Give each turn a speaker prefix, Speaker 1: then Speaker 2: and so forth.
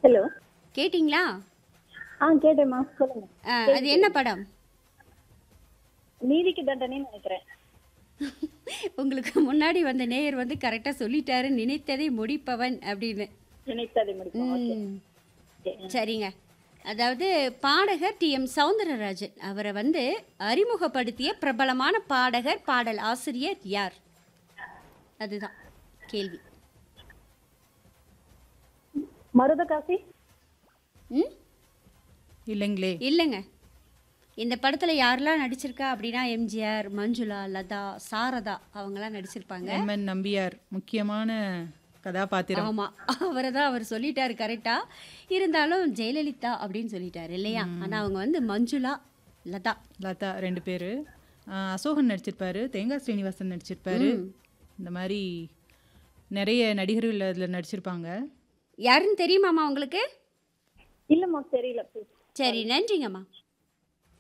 Speaker 1: Hello
Speaker 2: கேட்டிங்களா
Speaker 1: ஆ கேட்டேம்மா சொல்லுங்க
Speaker 2: ஆ, அது என்ன படம்
Speaker 1: நீதிக்கு தண்டனைன்னு நினைக்கிறேன்
Speaker 2: உங்களுக்கு முன்னாடி வந்த நேயர் வந்து கரெக்டாக சொல்லிட்டாரு நினைத்ததை முடிப்பவன் அப்படின்னு
Speaker 1: நினைத்ததை முடிப்போம் ஓகே
Speaker 2: ம். சரிங்க அதாவது பாடகர் டி எம் சவுந்தரராஜன் அவரை வந்து அறிமுகப்படுத்திய பிரபலமான பாடகர் பாடல் ஆசிரியர் யார் அதுதான் கேள்வி
Speaker 1: மருதகாசி
Speaker 2: ம்
Speaker 3: இல்லைங்களே
Speaker 2: இல்லைங்க இந்த படத்தில் யாரெல்லாம் நடிச்சிருக்கா அப்படின்னா எம்ஜிஆர் மஞ்சுளா லதா சாரதா அவங்கெல்லாம் நடிச்சிருப்பாங்க
Speaker 3: எம் என் நம்பியார் முக்கியமான கதாபாத்திரம்
Speaker 2: ஆமாம் அவரை தான் அவர் சொல்லிட்டாரு கரெக்டாக இருந்தாலும் ஜெயலலிதா அப்படின்னு சொல்லிட்டாரு இல்லையா ஆனால் அவங்க வந்து மஞ்சுளா லதா
Speaker 3: லதா ரெண்டு பேர் அசோகன் நடிச்சிருப்பாரு தேங்காய் ஸ்ரீனிவாசன் நடிச்சிருப்பாரு
Speaker 2: ம்.
Speaker 3: இந்த மாதிரி நிறைய நடிகர்கள் அதில் நடிச்சிருப்பாங்க
Speaker 2: யாருன்னு தெரியுமாம்மா உங்களுக்கு
Speaker 1: இல்லம்மா தெரியல please.
Speaker 2: சரி நன்றிங்கம்மா